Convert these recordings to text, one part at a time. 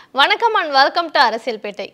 வணக்கம் and welcome to அரசியல் பேட்டை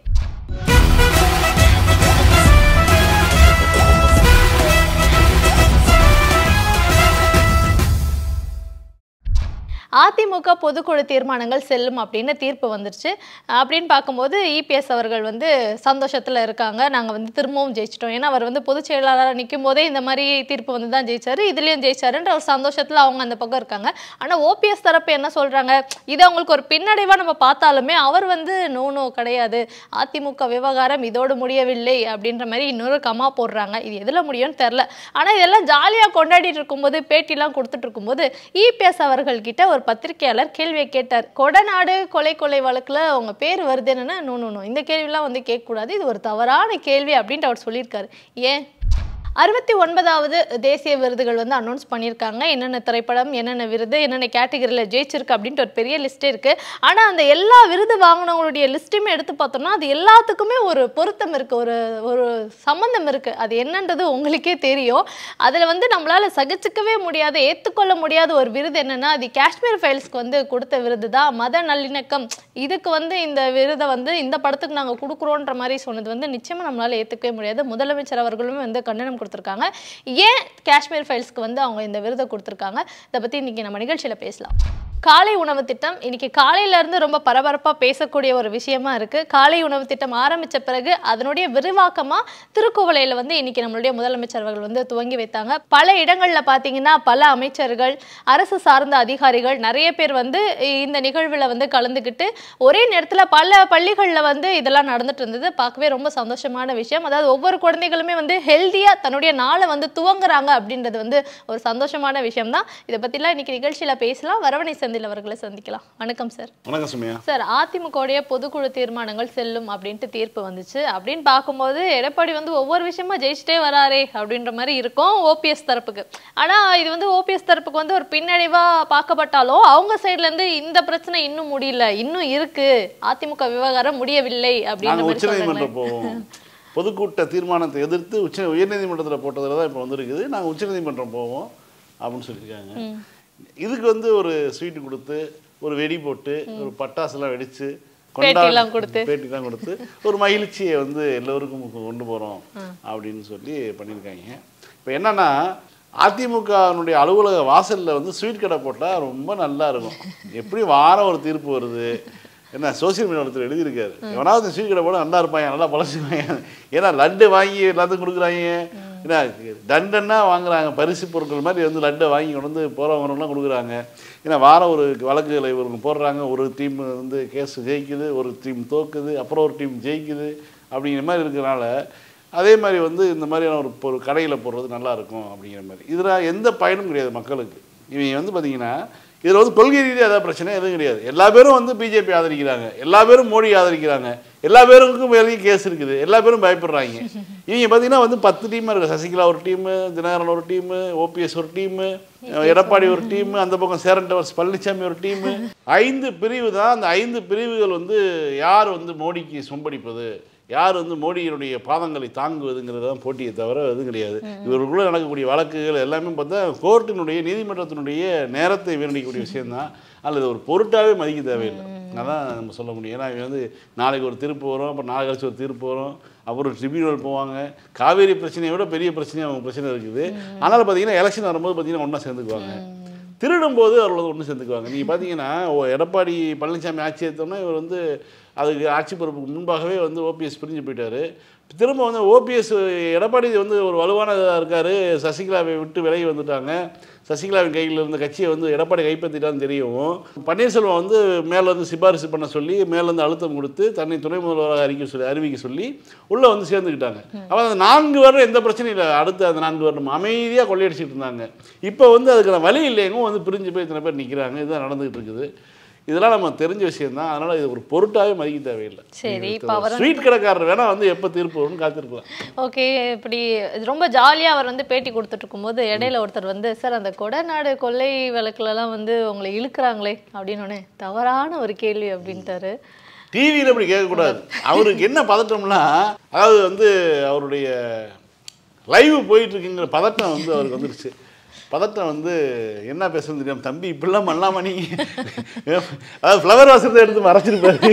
அதிமுக பொதுக்குழு தீர்மானங்கள் செல்லும் அப்படின்னு தீர்ப்பு வந்துருச்சு அப்படின்னு பார்க்கும்போது இபிஎஸ் அவர்கள் வந்து சந்தோஷத்தில் இருக்காங்க நாங்கள் வந்து திரும்பவும் ஜெயிச்சிட்டோம் ஏன்னா அவர் வந்து பொதுச் செயலாளராக நிற்கும் போதே இந்த மாதிரி தீர்ப்பு வந்து தான் ஜெயிச்சாரு இதுலேயும் ஜெயிச்சாருன்ற ஒரு சந்தோஷத்தில் அவங்க அந்த பக்கம் இருக்காங்க ஆனால் ஓபிஎஸ் தரப்பு என்ன சொல்கிறாங்க இது அவங்களுக்கு ஒரு பின்னடைவாக நம்ம பார்த்தாலுமே அவர் வந்து நோ நோ கிடையாது அதிமுக விவகாரம் இதோடு முடியவில்லை அப்படின்ற மாதிரி இன்னொரு கமா போடுறாங்க இது எதில் முடியும்னு தெரில ஆனால் இதெல்லாம் ஜாலியாக கொண்டாடிட்டு இருக்கும்போது பேட்டிலாம் கொடுத்துட்டு இருக்கும்போது இபிஎஸ் அவர்கள் கிட்ட ஒரு பத்திரிகையாளர் கேள்வியை கேட்டார் கொடநாடு கொலை கொலை வழக்குல உங்க பேர் வருது என்னன்னா நோ நோ நோ இந்த கேள்விலாம் வந்து கேட்கக்கூடாது இது ஒரு தவறான கேள்வி அப்படின்ட்டு அவர் சொல்லியிருக்காரு ஏன் அறுபத்தி ஒன்பதாவது தேசிய விருதுகள் வந்து அனௌன்ஸ் பண்ணியிருக்காங்க என்னென்ன திரைப்படம் என்னென்ன விருது என்னென்ன கேட்டகரியில் ஜெயிச்சிருக்கு அப்படின்ட்டு ஒரு பெரிய லிஸ்ட்டே இருக்குது ஆனால் அந்த எல்லா விருது வாங்கினவங்களுடைய லிஸ்ட்டையுமே எடுத்து பார்த்தோம்னா அது எல்லாத்துக்குமே ஒரு பொருத்தம் இருக்குது ஒரு ஒரு சம்மந்தம் இருக்குது அது என்னன்றது உங்களுக்கே தெரியும் அதில் வந்து நம்மளால் சகிச்சுக்கவே முடியாத ஏற்றுக்கொள்ள முடியாத ஒரு விருது என்னென்னா அது காஷ்மீர் ஃபைல்ஸ்க்கு வந்து கொடுத்த விருது தான் மத நல்லிணக்கம் இதுக்கு வந்து இந்த விருதை வந்து இந்த படத்துக்கு நாங்கள் கொடுக்குறோன்ற மாதிரி சொன்னது வந்து நிச்சயமாக நம்மளால் ஏற்றுக்கவே முடியாது முதலமைச்சர் அவர்களுமே வந்து கண்டனம் கொடுத்துருக்காங்க ஏன் காஷ்மீர் ஃபைல்ஸ்க்கு வந்து அவங்க இந்த விருதை கொடுத்துருக்காங்க இதை பற்றி இன்னைக்கு நம்ம நிகழ்ச்சியில் பேசலாம் காலை உணவு திட்டம் இன்னைக்கு காலையில இருந்து ரொம்ப பரபரப்பாக பேசக்கூடிய ஒரு விஷயமா இருக்கு காலை உணவு திட்டம் ஆரம்பிச்ச பிறகு அதனுடைய விரிவாக்கமா திருக்குவளையில வந்து இன்னைக்கு நம்மளுடைய முதலமைச்சர் அவர்கள் வந்து துவங்கி வைத்தாங்க பல இடங்கள்ல பார்த்தீங்கன்னா பல அமைச்சர்கள் அரசு சார்ந்த அதிகாரிகள் நிறைய பேர் வந்து இந்த நிகழ்வுல வந்து கலந்துக்கிட்டு ஒரே நேரத்துல பல பள்ளிகள்ல வந்து இதெல்லாம் நடந்துட்டு இருந்தது பார்க்கவே ரொம்ப சந்தோஷமான விஷயம் அதாவது ஒவ்வொரு குழந்தைகளுமே வந்து ஹெல்த்தியா தன்னுடைய நாளை வந்து துவங்குறாங்க அப்படின்றது வந்து ஒரு சந்தோஷமான விஷயம் தான் இதை பத்திலாம் இன்னைக்கு நிகழ்ச்சியில பேசலாம் வரவணை செந்தில் அவர்களை சந்திக்கலாம் வணக்கம் சார் வணக்கம் சுமையா சார் அதிமுகவுடைய பொதுக்குழு தீர்மானங்கள் செல்லும் அப்படின்ட்டு தீர்ப்பு வந்துச்சு அப்படின்னு பார்க்கும்போது எடப்பாடி வந்து ஒவ்வொரு விஷயமா ஜெயிச்சிட்டே வராரே அப்படின்ற மாதிரி இருக்கும் ஓபிஎஸ் தரப்புக்கு ஆனா இது வந்து ஓபிஎஸ் தரப்புக்கு வந்து ஒரு பின்னடைவா பார்க்கப்பட்டாலும் அவங்க சைடுல இருந்து இந்த பிரச்சனை இன்னும் முடியல இன்னும் இருக்கு அதிமுக விவகாரம் முடியவில்லை அப்படின்ற நாங்கள் மாதிரி சொல்றாங்க உச்சநீதிமன்றம் போவோம் பொதுக்கூட்ட தீர்மானத்தை எதிர்த்து உச்ச உயர்நீதிமன்றத்தில் போட்டதில் தான் இப்போ வந்திருக்குது நாங்கள் உச்சநீதிமன்றம் போவோம் அப்படின்னு சொல்லியிருக்காங்க இதுக்கு வந்து ஒரு ஸ்வீட் கொடுத்து ஒரு வெடி போட்டு ஒரு பட்டாசுலாம் வெடிச்சு பேட்டிலாம் கொடுத்து. பேட்டிலாம் கொடுத்து ஒரு மகிழ்ச்சியை வந்து எல்லோருக்கும் கொண்டு போகிறோம் அப்படின்னு சொல்லி பண்ணியிருக்காங்க இப்போ என்னன்னா அதிமுகனுடைய அலுவலக வாசல்ல வந்து ஸ்வீட் கடை போட்டால் ரொம்ப நல்லா இருக்கும் எப்படி வாரம் ஒரு தீர்ப்பு வருது என்ன சோசியல் மீடியா ஒருத்தர் எழுதியிருக்காரு எவனாவது ஸ்வீட் கடை போட நல்லா இருப்பாங்க நல்லா பழசுவாங்க ஏன்னா லட்டு வாங்கி எல்லாத்துக்கும் கொடுக்குறாங்க என்ன தண்டன்னா வாங்குறாங்க பரிசு பொருட்கள் மாதிரி வந்து லட்டை வாங்கி கொண்டு வந்து போகிறவங்கலாம் கொடுக்குறாங்க ஏன்னா வாரம் ஒரு வழக்குகளை இவங்க போடுறாங்க ஒரு டீம் வந்து கேஸ் ஜெயிக்குது ஒரு டீம் தோக்குது அப்புறம் ஒரு டீம் ஜெயிக்குது அப்படிங்கிற மாதிரி இருக்கிறனால அதே மாதிரி வந்து இந்த மாதிரியான ஒரு ஒரு கடையில் போடுறது நல்லா இருக்கும் அப்படிங்கிற மாதிரி இதில் எந்த பயனும் கிடையாது மக்களுக்கு இவங்க வந்து பார்த்தீங்கன்னா இதில் வந்து கொள்கை ரீதியாக ஏதாவது பிரச்சனை எதுவும் கிடையாது எல்லா பேரும் வந்து பிஜேபி ஆதரிக்கிறாங்க எல்லா பேரும் மோடி ஆதரிக்கிறாங்க எல்லா பேருக்கும் மேலேயும் கேஸ் இருக்குது எல்லா பேரும் பயப்படுறாங்க இவங்க பார்த்தீங்கன்னா வந்து பத்து டீம் இருக்குது சசிகலா ஒரு டீமு தினகரன் ஒரு டீமு ஓபிஎஸ் ஒரு டீமு எடப்பாடி ஒரு டீமு அந்த பக்கம் சேரன் டவர்ஸ் பழனிசாமி ஒரு டீமு ஐந்து பிரிவு தான் அந்த ஐந்து பிரிவுகள் வந்து யார் வந்து மோடிக்கு சொம்படிப்பது யார் வந்து மோடியினுடைய பாதங்களை தாங்குவதுங்கிறது தான் போட்டியை தவிர எதுவும் கிடையாது இவருக்குள்ளே நடக்கக்கூடிய வழக்குகள் எல்லாமே பார்த்தா கோர்ட்டினுடைய நீதிமன்றத்தினுடைய நேரத்தை வீணடிக்கக்கூடிய விஷயம்தான் அல்லது ஒரு பொருட்டாவே மதிக்க தேவையில்லை அதான் நம்ம சொல்ல முடியும் ஏன்னா இவங்க வந்து நாளைக்கு ஒரு தீர்ப்பு வரும் அப்புறம் நாளை கழிச்சு ஒரு தீர்ப்பு வரும் அப்புறம் ட்ரிபியூனல் போவாங்க காவேரி பிரச்சனையை விட பெரிய பிரச்சனையாக அவங்க பிரச்சனை இருக்குது ஆனால் பார்த்தீங்கன்னா எலெக்ஷன் வரும்போது பார்த்தீங்கன்னா ஒன்றா சேர்ந்துக்குவாங்க திருடும் போது அவர்கள் ஒன்று சேர்ந்துக்குவாங்க நீங்கள் பார்த்தீங்கன்னா ஓ- எடப்பாடி பழனிசாமி ஆட்சி எடுத்தோம்னா இவர் வந்து அதுக்கு ஆட்சி பொறுப்புக்கு முன்பாகவே வந்து ஓபிஎஸ் பிரிஞ்சு போயிட்டாரு திரும்ப வந்து ஓபிஎஸ் எடப்பாடி வந்து ஒரு வலுவான இதாக இருக்கார் சசிகலாவை விட்டு விலகி வந்துட்டாங்க சசிகலாவின் கையில் இருந்த கட்சியை வந்து எடப்பாடி கைப்பற்றிட்டான்னு தெரியவும் பன்னீர்செல்வம் வந்து மேலே வந்து சிபாரிசு பண்ண சொல்லி மேலே வந்து அழுத்தம் கொடுத்து தன்னை துணை முதல்வராக அறிக்கை சொல்லி அறிவிக்க சொல்லி உள்ளே வந்து சேர்ந்துக்கிட்டாங்க அப்போ அந்த நான்கு வருடம் எந்த பிரச்சனையும் இல்லை அடுத்த அந்த நான்கு வருடம் அமைதியாக கொள்ளையடிச்சிட்டு இருந்தாங்க இப்போ வந்து அதுக்கான வழி இல்லைங்க வந்து பிரிஞ்சு போய் இத்தனை பேர் நிற்கிறாங்க இதுதான் நடந்துகிட்டு இருக்குது இதெல்லாம் நம்ம தெரிஞ்ச விஷயம் தான் அதனால் இது ஒரு பொருட்டாவே மதிக்க தேவையில்லை சரி இப்போ அவர் ஸ்வீட் கடைக்காரர் வேணா வந்து எப்போ தீர்ப்பு வரும்னு காத்திருக்கலாம் ஓகே இப்படி இது ரொம்ப ஜாலியாக அவர் வந்து பேட்டி கொடுத்துட்டு இருக்கும்போது இடையில ஒருத்தர் வந்து சார் அந்த கொடநாடு கொள்ளை வழக்குலலாம் வந்து உங்களை இழுக்கிறாங்களே அப்படின்னு உடனே தவறான ஒரு கேள்வி அப்படின்ட்டாரு டிவியில் இப்படி கேட்கக்கூடாது அவருக்கு என்ன பதட்டம்னா அதாவது வந்து அவருடைய லைவ் போயிட்டு இருக்குங்கிற பதட்டம் வந்து அவருக்கு வந்துருச்சு பதட்டம் வந்து என்ன பேசுறது தெரியாம தம்பி இப்படிலாம் பண்ணலாமா நீ அதாவது ஃப்ளவர் வாசத்தை எடுத்து மறைச்சிருப்பாரு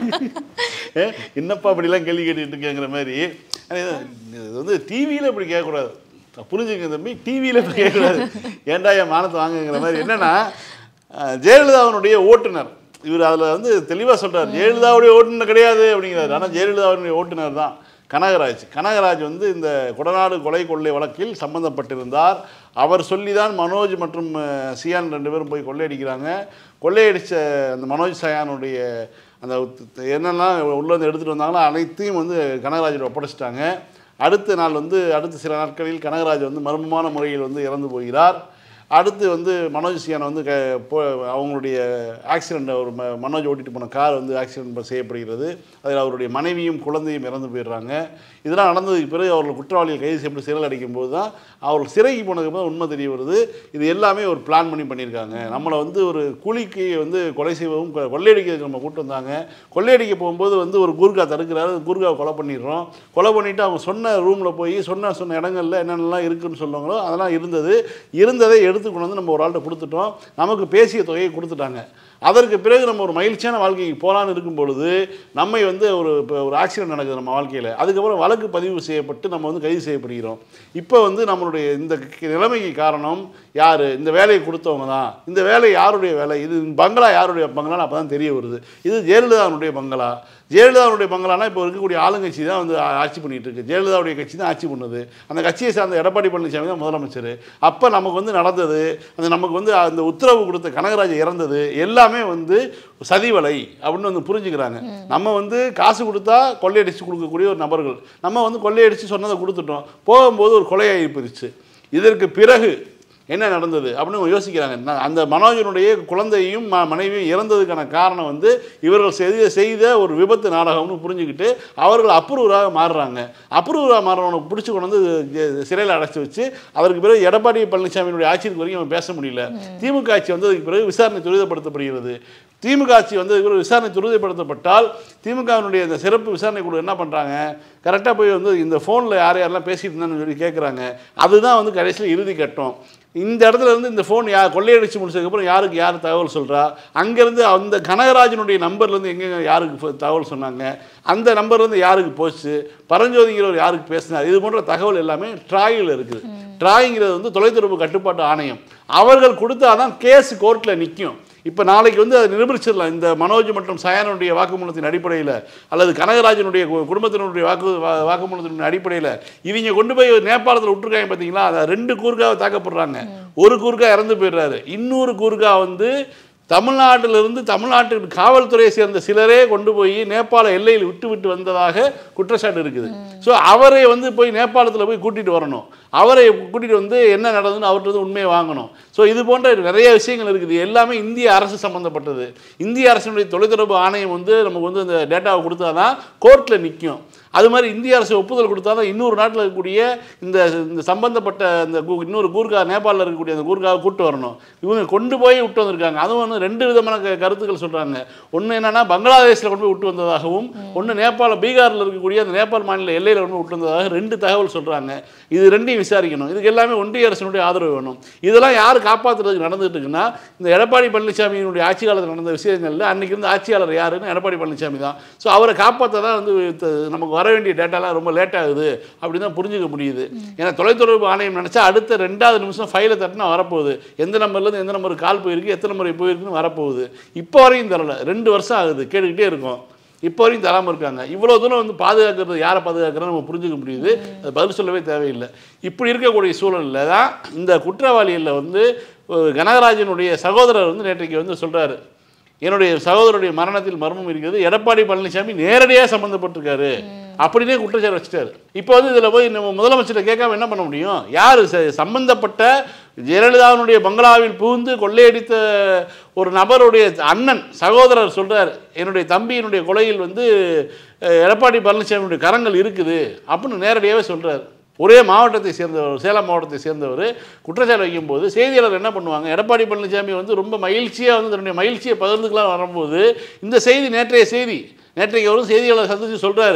ஏ, என்னப்பா அப்படிலாம் கேள்வி கேட்டுட்டு இருக்கேங்கிற மாதிரி ஆனா இது இது வந்து டிவியில் இப்படி கேட்கக்கூடாது புரிஞ்சுங்க தம்பி டிவியில் இப்படி கேட்கக்கூடாது ஏன்டா என் மானத்தை வாங்குங்கிற மாதிரி என்னன்னா அஹ், ஜெயலலிதாவினுடைய ஓட்டுநர் இவர் அதில் வந்து தெளிவாக சொல்றார் ஜெயலலிதாவுடைய ஓட்டுநர் கிடையாது அப்படிங்கிறார் ஆனால் ஜெயலலிதாவுடைய ஓட்டுநர் தான் கனகராஜ் கனகராஜ் வந்து இந்த கொடநாடு கொலை கொள்ளை வழக்கில் சம்பந்தப்பட்டிருந்தார் அவர் சொல்லி தான் மனோஜ் மற்றும் அஹ், சியான் ரெண்டு பேரும் போய் கொள்ளையடிக்கிறாங்க கொள்ளையடித்த அந்த மனோஜ் சயானுடைய அந்த உத்- என்னெல்லாம் உள்ள வந்து எடுத்துகிட்டு வந்தாங்களோ அனைத்தையும் வந்து கனகராஜில் ஒப்படைச்சிட்டாங்க அடுத்த நாள் வந்து அடுத்த சில நாட்களில் கனகராஜ் வந்து மர்மமான முறையில் வந்து இறந்து போகிறார் அடுத்து வந்து மனோஜ் சியான் வந்து க போ அவங்களுடைய ஆக்சிடெண்ட் ஒரு ம மனோஜ் ஓட்டிட்டு போன கார் வந்து ஆக்சிடென்ட் செய்யப்படுகிறது அதில் அவருடைய மனைவியும் குழந்தையும் இறந்து போயிடுறாங்க இதெல்லாம் நடந்ததுக்கு பிறகு அவர்கள் குற்றவாளிகள் கைது செய்யப்பட்டு சிறையில் அடைக்கும் போது தான் அவர்கள் சிறைக்கு போனதுக்கு அப்புறம் உண்மை தெரிய வருது இது எல்லாமே ஒரு பிளான் பண்ணி பண்ணியிருக்காங்க நம்மளை வந்து ஒரு கூலிக்கு வந்து கொலை செய்வதும் கொ- கொள்ளையடிக்கிறதுக்கு நம்ம கூட்டு வந்தாங்க கொள்ளையடிக்க போகும்போது வந்து ஒரு கூர்கா தடுக்கிறாரு கூர்காவை கொலை பண்ணிடுறோம் கொலை பண்ணிவிட்டு அவங்க சொன்ன ரூமில் போய் சொன்ன சொன்ன இடங்கள்ல என்னென்னலாம் இருக்குன்னு சொல்லுவாங்களோ அதெல்லாம் இருந்தது இருந்ததை எடுத்து கொண்டு வந்து நம்ம ஒரு ஆள்கிட்ட கொடுத்துட்டோம் நமக்கு பேசிய தொகையை கொடுத்துட்டாங்க அதற்கு பிறகு நம்ம ஒரு மகிழ்ச்சியான வாழ்க்கைக்கு போகலான்னு இருக்கும் பொழுது நம்மை வந்து ஒரு இப்போ ஒரு ஆக்சிடென்ட் நடக்குது நம்ம வாழ்க்கையில் அதுக்கப்புறம் வழக்கு பதிவு செய்யப்பட்டு நம்ம வந்து கைது செய்யப்படுகிறோம் இப்போ வந்து நம்மளுடைய இந்த கி- நிலைமைக்கு காரணம் யார் இந்த வேலையை கொடுத்தவங்க தான் இந்த வேலை யாருடைய வேலை இது பங்களா யாருடைய பங்களான்னு அப்போ தான் தெரிய வருது இது ஜெயலலிதாவுடைய பங்களா ஜெயலலிதாவுடைய பங்களானா இப்போ இருக்கக்கூடிய ஆளுங்கட்சி தான் வந்து ஆ- ஆட்சி பண்ணிட்டு இருக்கு ஜெயலலிதாவுடைய கட்சி தான் ஆட்சி பண்ணுது அந்த கட்சியை சார்ந்த எடப்பாடி பழனிசாமி தான் முதலமைச்சர் அப்போ நமக்கு வந்து நடந்தது அந்த நமக்கு வந்து அந்த உத்தரவு கொடுத்த கனகராஜ் இறந்தது எல்லாமே வந்து சதிவலை அப்படின்னு வந்து புரிஞ்சுக்கிறாங்க நம்ம வந்து காசு கொடுத்தா கொள்ளையடிச்சு கொடுக்கக்கூடிய ஒரு நபர்கள் நம்ம வந்து கொள்ளையடிச்சு சொன்னதை கொடுத்துட்டோம் போகும்போது ஒரு கொலையாகி போயிருச்சு இதற்கு பிறகு என்ன நடந்தது அப்படின்னு அவங்க யோசிக்கிறாங்க நான் அந்த மனோஜனுடைய குழந்தையும் ம- மனைவியும் இறந்ததுக்கான காரணம் வந்து இவர்கள் செய்த செய்த ஒரு விபத்து நாடகம்னு புரிஞ்சுக்கிட்டு அவர்கள் அப்ரூவராக மாறுறாங்க அப்ரூவராக மாறுறவனை பிடிச்சி கொண்டு வந்து ஜெ- சிறையில் அடைச்சி வச்சு அதற்கு பிறகு எடப்பாடி பழனிசாமியினுடைய ஆட்சிக்கு வரைக்கும் அவன் பேச முடியல திமுக ஆட்சி வந்ததுக்கு பிறகு விசாரணை துரிதப்படுத்தப்படுகிறது திமுக ஆட்சி வந்ததுக்கு பிறகு விசாரணை துரிதப்படுத்தப்பட்டால் திமுகவினுடைய இந்த சிறப்பு விசாரணை குழு என்ன பண்ணுறாங்க கரெக்டாக போய் வந்து இந்த ஃபோனில் யார் யாரெல்லாம் பேசிட்டு இருந்தான்னு சொல்லி கேட்குறாங்க அதுதான் வந்து கடைசியில் இறுதி கட்டம் இந்த இடத்துல இருந்து இந்த ஃபோன் யார் கொள்ளையடிச்சு முடிச்சதுக்கப்புறம் யாருக்கு யார் தகவல் சொல்கிறா அங்கேருந்து அந்த கனகராஜனுடைய நம்பர்லேருந்து எங்கெங்க யாருக்கு ஃபோ- தகவல் சொன்னாங்க அந்த நம்பர்லேருந்து யாருக்கு போச்சு பரஞ்சோதிங்கிறவர் யாருக்கு பேசினார் இது போன்ற தகவல் எல்லாமே ட்ராயில் இருக்குது ட்ராயிங்கிறது வந்து தொலைத்தொடர்பு கட்டுப்பாட்டு ஆணையம் அவர்கள் கொடுத்தாதான் கேஸ் கோர்ட்டில் நிற்கும் இப்போ நாளைக்கு வந்து அதை நிரூபிச்சிடலாம் இந்த மனோஜ் மற்றும் சயானுடைய வாக்குமூலத்தின் அடிப்படையில் அல்லது கனகராஜனுடைய கு- குடும்பத்தினுடைய வாக்கு வா- வாக்குமூலத்தின் அடிப்படையில் இவங்க கொண்டு போய் நேபாளத்தில் விட்டுருக்காங்க பார்த்தீங்களா அதை ரெண்டு கூர்காவை தாக்கப்படுறாங்க ஒரு கூர்கா இறந்து போயிடுறாரு இன்னொரு கூர்கா வந்து தமிழ்நாட்டிலிருந்து தமிழ்நாட்டு காவல்துறையை சேர்ந்த சிலரே கொண்டு போய் நேபாள எல்லையில் விட்டு விட்டு வந்ததாக குற்றச்சாட்டு இருக்குது ஸோ அவரை வந்து போய் நேபாளத்தில் போய் கூட்டிட்டு வரணும் அவரை கூட்டிட்டு வந்து என்ன நடந்ததுன்னு அவர்கிட்ட வந்து உண்மையை வாங்கணும் ஸோ இது போன்ற நிறைய விஷயங்கள் இருக்குது எல்லாமே இந்திய அரசு சம்மந்தப்பட்டது இந்திய அரசினுடைய தொலைத்தொடர்பு ஆணையம் வந்து நமக்கு வந்து இந்த டேட்டாவை கொடுத்தாதான் கோர்ட்டில் நிற்கும் அது மாதிரி இந்திய அரசு ஒப்புதல் கொடுத்தா தான் இன்னொரு நாட்டில் இருக்கக்கூடிய இந்த இந்த சம்பந்தப்பட்ட இந்த கு- இன்னொரு கூர்கா நேபாளில் இருக்கக்கூடிய அந்த கூர்காவை கூட்டு வரணும் இவங்க கொண்டு போய் விட்டு வந்திருக்காங்க அதுவும் வந்து ரெண்டு விதமான க- கருத்துக்கள் சொல்கிறாங்க ஒன்று என்னன்னா பங்களாதேஷில் கொண்டு போய் விட்டு வந்ததாகவும் ஒன்று நேபாள பீகாரில் இருக்கக்கூடிய அந்த நேபாள் மாநில எல்லையில் கொண்டு போய் விட்டு வந்ததாக ரெண்டு தகவல் சொல்கிறாங்க இது ரெண்டையும் விசாரிக்கணும் இதுக்கு எல்லாமே ஒன்றிய அரசினுடைய ஆதரவு வேணும் இதெல்லாம் யார் காப்பாற்றுறதுக்கு நடந்துட்டு இருக்குன்னா இந்த எடப்பாடி பழனிசாமியினுடைய ஆட்சி காலத்தில் நடந்த விஷயங்கள்ல அன்னைக்கு இருந்த ஆட்சியாளர் யாருன்னு எடப்பாடி பழனிசாமி தான் ஸோ அவரை காப்பாற்ற தான் வந்து த- நமக்கு வர வேண்டிய டேட்டாலாம் ரொம்ப லேட் ஆகுது அப்படின்னு தான் புரிஞ்சுக்க முடியுது ஏன்னா தொலைத்தொடர்பு ஆணையம் நினச்சா அடுத்த ரெண்டாவது நிமிஷம் ஃபைலை தட்டினா வரப்போகுது எந்த நம்பர்லேருந்து எந்த நம்பருக்கு கால் போயிருக்கு எத்தனை முறை போயிருக்குன்னு வரப்போகுது இப்போ வரையும் தரல ரெண்டு வருஷம் ஆகுது கேட்டுக்கிட்டே இருக்கோம் இப்போ வரையும் தராமல் இருக்காங்க இவ்வளோ தூரம் வந்து பாதுகாக்கிறது யாரை பாதுகாக்கிறோன்னு நம்ம புரிஞ்சுக்க முடியுது அது பதில் சொல்லவே தேவையில்லை இப்படி இருக்கக்கூடிய சூழலில் தான் இந்த குற்றவாளிகளில் வந்து ஒரு கனகராஜனுடைய சகோதரர் வந்து நேற்றைக்கு வந்து சொல்கிறாரு என்னுடைய சகோதரருடைய மரணத்தில் மர்மம் இருக்கிறது எடப்பாடி பழனிசாமி நேரடியாக சம்மந்தப்பட்டிருக்காரு அப்படின்னே குற்றச்சாட்டு வச்சுட்டாரு இப்போ வந்து இதில் போய் நம்ம முதலமைச்சரை கேட்காம என்ன பண்ண முடியும் யார் ச- சம்பந்தப்பட்ட ஜெயலலிதாவினுடைய பங்களாவில் புகுந்து கொள்ளையடித்த ஒரு நபருடைய அண்ணன் சகோதரர் சொல்றார் என்னுடைய தம்பியினுடைய கொலையில் வந்து அஹ், எடப்பாடி பழனிசாமியுடைய கரங்கள் இருக்குது அப்படின்னு நேரடியாகவே சொல்றாரு ஒரே மாவட்டத்தை சேர்ந்தவர் சேலம் மாவட்டத்தை சேர்ந்தவர் குற்றச்சாட்டு வைக்கும்போது செய்தியாளர் என்ன பண்ணுவாங்க எடப்பாடி பழனிசாமி வந்து ரொம்ப மகிழ்ச்சியாக வந்து தன்னுடைய மகிழ்ச்சியை பகிர்ந்துக்கலாம் வரும்போது இந்த செய்தி நேற்றைய செய்தி நேற்றைக்கு அவரும் செய்தியாளர் சந்தித்து சொல்கிறாரு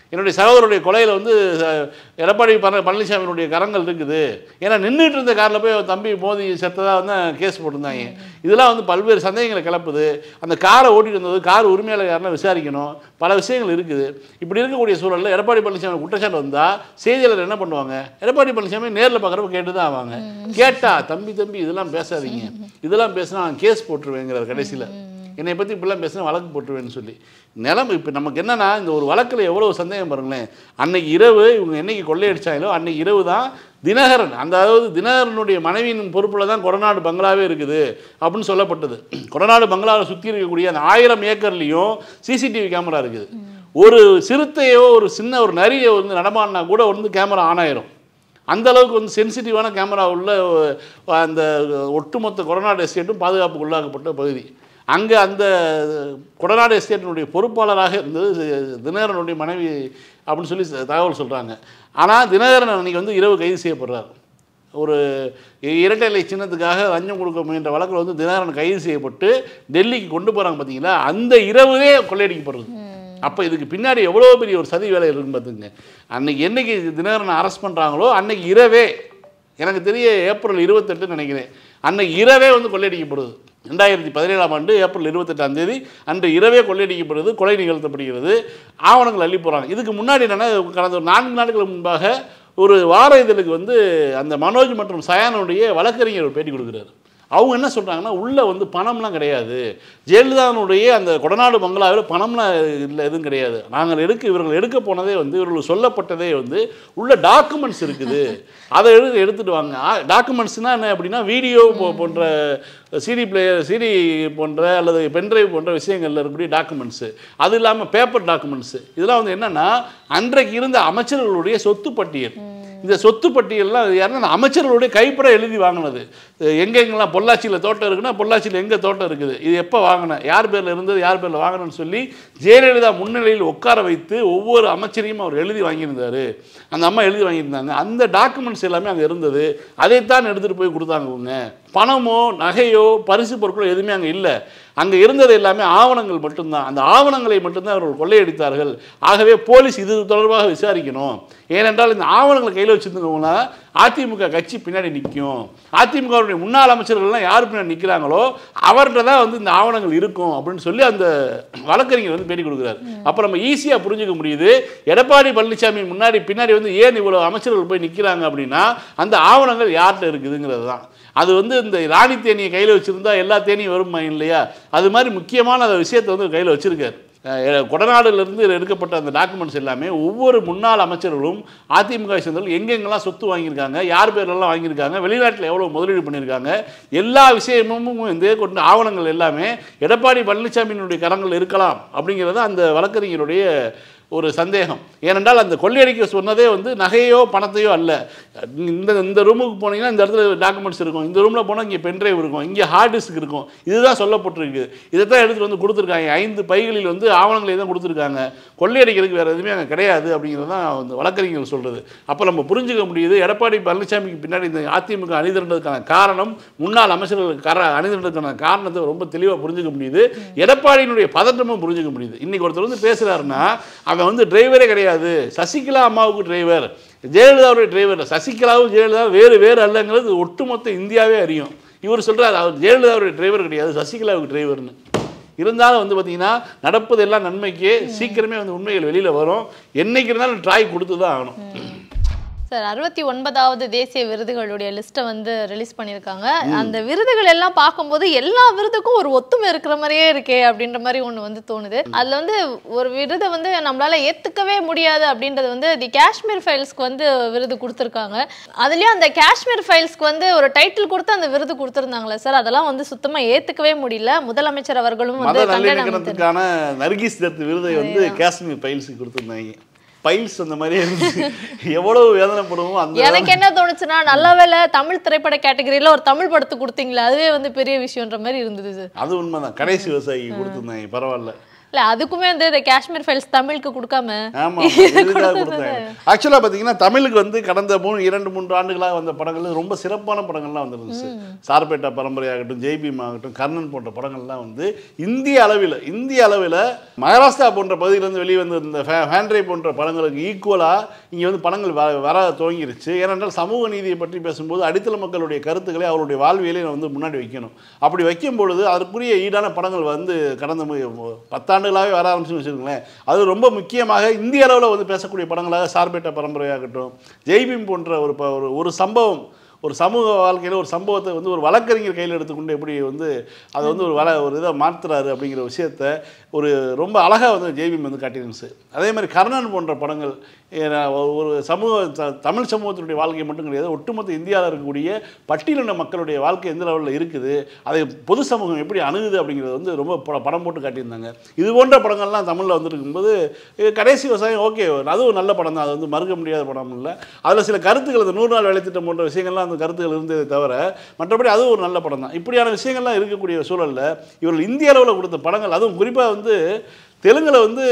என்னுடைய சகோதரருடைய கொலையில் வந்து அஹ், எடப்பாடி பழ பழனிசாமியினுடைய கரங்கள் இருக்குது ஏன்னா நின்றுட்டு இருந்த காரில் போய் அவன் தம்பி மோதி செத்ததாக வந்து கேஸ் போட்டிருந்தாங்க இதெல்லாம் வந்து பல்வேறு சந்தேகங்களை கிளப்புது அந்த காரை ஓட்டிட்டு வந்தது கார் உரிமையாளர் யாருன்னா விசாரிக்கணும் பல விஷயங்கள் இருக்குது இப்படி இருக்கக்கூடிய சூழலில் எடப்பாடி பழனிசாமி குற்றச்சாட்டு வந்தால் செய்தியாளர் என்ன பண்ணுவாங்க எடப்பாடி பழனிசாமி நேரில் பார்க்குறப்ப கேட்டு தான் ஆவாங்க கேட்டா தம்பி தம்பி இதெல்லாம் பேசாதீங்க இதெல்லாம் பேசினா நான் கேஸ் போட்டுருவேங்கிறார் கடைசியில் என்னை பற்றி இப்படிலாம் பேசினா வழக்கு போட்டுருவேன்னு சொல்லி நிலம் இப்போ நமக்கு என்னன்னா இந்த ஒரு வழக்கில் எவ்வளோ சந்தேகம் பாருங்களேன் அன்னைக்கு இரவு இவங்க என்னைக்கு கொள்ளையடிச்சாங்களோ அன்னைக்கு இரவு தான் தினகரன் அந்த அதாவது தினகரனுடைய மனைவியின் பொறுப்பில் தான் கொடநாடு பங்களாவே இருக்குது அப்படின்னு சொல்லப்பட்டது கொடநாடு பங்களாவை சுற்றி இருக்கக்கூடிய அந்த ஆயிரம் ஏக்கர்லேயும் சிசிடிவி கேமரா இருக்குது ஒரு சிறுத்தையோ ஒரு சின்ன ஒரு நரியோ வந்து நடமாடினா கூட வந்து கேமரா ஆன் ஆயிரும் அந்த அளவுக்கு வந்து சென்சிட்டிவான கேமரா உள்ள அஹ், அந்த ஒட்டுமொத்த கொடநாடு எஸ்டேட்டும் பாதுகாப்புக்கு உள்ளாக்கப்பட்ட பகுதி அங்கே அந்த கொடநாடு எஸ்டேட்டினுடைய பொறுப்பாளராக இருந்தது தினகரனுடைய மனைவி அப்படின்னு சொல்லி தகவல் சொல்கிறாங்க ஆனால் தினகரன் அன்னைக்கு வந்து இரவு கைது செய்யப்படுறார் ஒரு இரட்டை இலை சின்னத்துக்காக லஞ்சம் கொடுக்க முயன்ற வழக்கில் வந்து தினகரன் கைது செய்யப்பட்டு டெல்லிக்கு கொண்டு போகிறாங்க பார்த்தீங்களா அந்த இரவுவே கொள்ளையடிக்கப்படுறது அப்போ இதுக்கு பின்னாடி எவ்வளோ பெரிய ஒரு சதி வேலை இருக்குன்னு பார்த்துங்க அன்னைக்கு என்னைக்கு தினகரனை அரெஸ்ட் பண்ணுறாங்களோ அன்னைக்கு இரவே எனக்கு தெரிய ஏப்ரல் இருபத்தெட்டுன்னு நினைக்கிறேன் அன்னைக்கு இரவே வந்து கொள்ளையடிக்கப்படுது ரெண்டாயிரத்தி பதினேழாம் ஆண்டு ஏப்ரல் இருபத்தெட்டாம் தேதி அன்று இரவே கொள்ளையடிக்கப்படுது கொலை நிகழ்த்தப்படுகிறது ஆவணங்கள் அள்ளி போகிறாங்க இதுக்கு முன்னாடி என்னன்னா கடந்த ஒரு நான்கு நாட்களுக்கு முன்பாக ஒரு வார இதழுக்கு வந்து அந்த மனோஜ் மற்றும் சயானுடைய வழக்கறிஞர் ஒரு பேட்டி கொடுக்குறாரு அவங்க என்ன சொல்கிறாங்கன்னா உள்ளே வந்து பணம்லாம் கிடையாது ஜெயலலிதாவுடைய அந்த கொடநாடு பங்களாவில் பணம்லாம் இல்லை எதுவும் கிடையாது நாங்கள் எடுக்க இவர்கள் எடுக்க போனதே வந்து இவர்கள் சொல்லப்பட்டதே வந்து உள்ள டாக்குமெண்ட்ஸ் இருக்குது அதை எடுத்து எடுத்துகிட்டு வாங்க டாக்குமெண்ட்ஸ்னால் என்ன அப்படின்னா வீடியோ போன்ற சிடி பிளேயர் சிடி போன்ற அல்லது பென்ட்ரைவ் போன்ற விஷயங்கள்ல இருக்கக்கூடிய டாக்குமெண்ட்ஸு அது இல்லாமல் பேப்பர் டாக்குமெண்ட்ஸு இதெல்லாம் வந்து என்னென்னா அன்றைக்கு இருந்த அமைச்சர்களுடைய சொத்து பட்டியல் இந்த சொத்து பட்டியல்லாம் யாருன்னா அந்த அமைச்சர்களுடைய கைப்பட எழுதி வாங்கினது எங்கெங்கெல்லாம் பொள்ளாச்சியில் தோட்டம் இருக்குன்னா பொள்ளாச்சியில் எங்கே தோட்டம் இருக்குது இது எப்போ வாங்கினேன் யார் பேரில் இருந்தது யார் பேரில் வாங்கினேன்னு சொல்லி ஜெயலலிதா முன்னிலையில் உட்கார வைத்து ஒவ்வொரு அமைச்சரையும் அவர் எழுதி வாங்கியிருந்தார் அந்த அம்மா எழுதி வாங்கியிருந்தாங்க அந்த டாக்குமெண்ட்ஸ் எல்லாமே அங்கே இருந்தது அதைத்தான் எடுத்துகிட்டு போய் கொடுத்தாங்க இவங்க பணமோ நகையோ பரிசு பொருட்களோ எதுவுமே அங்கே இல்லை அங்கே இருந்தது எல்லாமே ஆவணங்கள் மட்டும்தான் அந்த ஆவணங்களை மட்டும்தான் அவர்கள் கொள்ளையடித்தார்கள் ஆகவே போலீஸ் இது தொடர்பாக விசாரிக்கணும் ஏனென்றால் இந்த ஆவணங்களை கையில் வச்சுருந்தவங்கன்னா அதிமுக கட்சி பின்னாடி நிற்கும் அதிமுகவுடைய முன்னாள் அமைச்சர்கள்லாம் யார் பின்னாடி நிற்கிறாங்களோ அவர்கிட்ட தான் வந்து இந்த ஆவணங்கள் இருக்கும் அப்படின்னு சொல்லி அந்த வழக்கறிஞர் வந்து பேட்டி கொடுக்குறாரு அப்போ நம்ம ஈஸியாக புரிஞ்சுக்க முடியுது எடப்பாடி பழனிசாமி முன்னாடி பின்னாடி வந்து ஏன் இவ்வளோ அமைச்சர்கள் போய் நிற்கிறாங்க அப்படின்னா அந்த ஆவணங்கள் யார்கிட்ட இருக்குதுங்கிறது தான் அது வந்து இந்த ராணி தேனியை கையில் வச்சுருந்தா எல்லா தேனியும் வருமா இல்லையா அது மாதிரி முக்கியமான அந்த விஷயத்தை வந்து கையில் வச்சுருக்காரு கொடநாடுலேருந்து எடுக்கப்பட்ட அந்த டாக்குமெண்ட்ஸ் எல்லாமே ஒவ்வொரு முன்னாள் அமைச்சர்களும் அதிமுக சேர்ந்தவர்கள் எங்கெங்கெல்லாம் சொத்து வாங்கியிருக்காங்க யார் பேர்லலாம் வாங்கியிருக்காங்க வெளிநாட்டில் எவ்வளோ முதலீடு பண்ணியிருக்காங்க எல்லா விஷயமும் இந்த கொண்டு ஆவணங்கள் எல்லாமே எடப்பாடி பழனிசாமியினுடைய கரங்கள் இருக்கலாம் அப்படிங்கிறது அந்த வழக்கறிஞருடைய ஒரு சந்தேகம் ஏனென்றால் அந்த கொள்ளையடிக்க சொன்னதே வந்து நகையோ பணத்தையோ அல்ல இந்த இந்த ரூமுக்கு போனீங்கன்னா இந்த இடத்துல டாக்குமெண்ட்ஸ் இருக்கும் இந்த ரூமில் போனால் இங்கே பென்ட்ரைவ் இருக்கும் இங்கே ஹார்ட் டிஸ்க் இருக்கும் இதுதான் சொல்லப்பட்டிருக்கு இதை தான் எடுத்துகிட்டு வந்து கொடுத்துருக்காங்க ஐந்து பைகளில் வந்து ஆவணங்களை தான் கொடுத்துருக்காங்க கொள்ளையடிக்கிறதுக்கு வேறு எதுவுமே அங்கே கிடையாது அப்படிங்கிறது தான் அந்த வழக்கறிஞர்கள் சொல்கிறது அப்போ நம்ம புரிஞ்சுக்க முடியுது எடப்பாடி பழனிசாமிக்கு பின்னாடி இந்த அதிமுக அணிதிரண்டதுக்கான காரணம் முன்னாள் அமைச்சர்களுக்கு கார அணிதிரண்டதுக்கான காரணத்தை ரொம்ப தெளிவாக புரிஞ்சுக்க முடியுது எடப்பாடியினுடைய பதட்டமும் புரிஞ்சுக்க முடியுது இன்னைக்கு ஒருத்தர் வந்து பேசுகிறாருன்னா அவன் வந்து டிரைவரே கிடையாது சசிகலா அம்மாவுக்கு டிரைவர் ஜெயலலிதாவுடைய டிரைவர் சசிகலாவும் ஜெயலலிதாவும் வேறு வேறு அல்லங்கிறது ஒட்டுமொத்த இந்தியாவே அறியும் இவர் சொல்கிறார் அவர் ஜெயலலிதாவுடைய டிரைவர் கிடையாது சசிகலாவுக்கு டிரைவர்னு இருந்தாலும் வந்து பார்த்தீங்கன்னா நடப்பது எல்லாம் நன்மைக்கு சீக்கிரமே வந்து உண்மைகள் வெளியில் வரும் என்னைக்கு இருந்தாலும் ட்ராய் கொடுத்து தான் ஆகணும் சார் அறுபத்தி ஒன்பதாவது தேசிய விருதுகளுடைய லிஸ்ட்டை வந்து ரிலீஸ் பண்ணியிருக்காங்க அந்த விருதுகள் எல்லாம் பார்க்கும்போது எல்லா விருதுக்கும் ஒரு ஒத்துமை இருக்கிற மாதிரியே இருக்கே அப்படின்ற மாதிரி ஒன்று வந்து தோணுது அதில் வந்து ஒரு விருதை வந்து நம்மளால ஏற்றுக்கவே முடியாது அப்படின்றது வந்து தி காஷ்மீர் ஃபைல்ஸ்க்கு வந்து விருது கொடுத்துருக்காங்க அதுலேயும் அந்த காஷ்மீர் ஃபைல்ஸ்க்கு வந்து ஒரு டைட்டில் கொடுத்து அந்த விருது கொடுத்துருந்தாங்களே சார் அதெல்லாம் வந்து சுத்தமாக ஏற்றுக்கவே முடியல முதலமைச்சர் அவர்களும் மத வந்து கண்டனம் நல்லிணக்கத்துக்கான நர்கிஸ் தத் விருதை வந்து காஷ்மீர் பைல்ஸுக்கு கொடுத்துருந்தாங்க பைல்ஸ் அந்த மாதிரியே இருந்துச்சு எவ்வளவு வேதனைப்படுவோம் அந்த எனக்கு என்ன தோணுச்சுன்னா நல்ல வேளை தமிழ் திரைப்பட கேட்டகரியில ஒரு தமிழ் படத்துக்கு கொடுத்தீங்களா அதுவே வந்து பெரிய விஷயம்ன்ற மாதிரி இருந்தது சார் அது உண்மைதான் கடைசி விவசாயிக்கு கொடுத்துருந்தாங்க பரவாயில்ல இல்ல அதுக்குமே வந்து இந்த காஷ்மீர் ஃபைல்ஸ் தமிழுக்கு கொடுக்காம ஆமா இதுக்காக கொடுத்தாங்க ஆக்சுவலாக பார்த்தீங்கன்னா தமிழுக்கு வந்து கடந்த மூணு இரண்டு மூன்று ஆண்டுகளாக வந்த படங்கள் ரொம்ப சிறப்பான படங்கள்லாம் வந்துருந்துச்சு சார்பேட்டா பரம்பரையாகட்டும் ஜெய்பீம் ஆகட்டும் கர்ணன் போன்ற படங்கள்லாம் வந்து இந்திய அளவில் இந்திய அளவில் மகாராஷ்டிரா போன்ற பகுதியிலேருந்து வெளியே வந்த இந்த ஃபேண்ட்ரை போன்ற படங்களுக்கு ஈக்குவலாக இங்கே வந்து படங்கள் வர வர துவங்கிருச்சு ஏனென்றால் சமூக நீதியை பற்றி பேசும்போது அடித்தள மக்களுடைய கருத்துக்களை அவருடைய வாழ்வியலை வந்து முன்னாடி வைக்கணும் அப்படி வைக்கும் பொழுது அதற்குரிய ஈடான படங்கள் வந்து கடந்த மு- பத்தாண்டுகளாகவே வர ஆரம்பிச்சுன்னு வச்சுருங்களேன் அது ரொம்ப முக்கியமாக இந்திய அளவில் வந்து பேசக்கூடிய படங்களாக சார்பேட்டா பரம்பரையாகட்டும் ஜெய்பீம் போன்ற ஒரு ப- ஒரு ஒரு சம்பவம் ஒரு சமூக வாழ்க்கையில் ஒரு சம்பவத்தை வந்து ஒரு வழக்கறிஞர் கையில் எடுத்துக்கொண்டு எப்படி வந்து அதை வந்து ஒரு வள ஒரு இதை மாற்றுறாரு அப்படிங்கிற விஷயத்த ஒரு ரொம்ப அழகாக வந்து ஜெய்பீம் வந்து காட்டியிருந்துச்சு அதே மாதிரி கர்ணன் போன்ற படங்கள் ஏன்னா, ஒரு- ஒரு சமூக த- தமிழ் சமூகத்தினுடைய வாழ்க்கை மட்டும் கிடையாது ஒட்டுமொத்த இந்தியாவில் இருக்கக்கூடிய பட்டியலின மக்களுடைய வாழ்க்கை எந்த லெவலில் இருக்குது அதை பொது சமூகம் எப்படி அணுகுது அப்படிங்கிறது வந்து ரொம்ப ப- படம் போட்டு காட்டியிருந்தாங்க இது போன்ற படங்கள்லாம் தமிழில் வந்துருக்கும்போது இது கடைசி விவசாயம் ஓகே அதுவும் நல்ல படம் தான் அது வந்து மறுக்க முடியாத படம் இல்லை அதில் சில கருத்துக்கள் இந்த நூறு நாள் வேலைத்திட்டம் போன்ற விஷயங்கள்லாம் அந்த கருத்துக்கள் இருந்ததே தவிர மற்றபடி அதுவும் ஒரு நல்ல படம் தான் இப்படியான விஷயங்கள்லாம் இருக்கக்கூடிய சூழலில் இவர்கள் இந்திய அளவில் கொடுத்த படங்கள் அதுவும் குறிப்பாக வந்து தெலுங்குல வந்து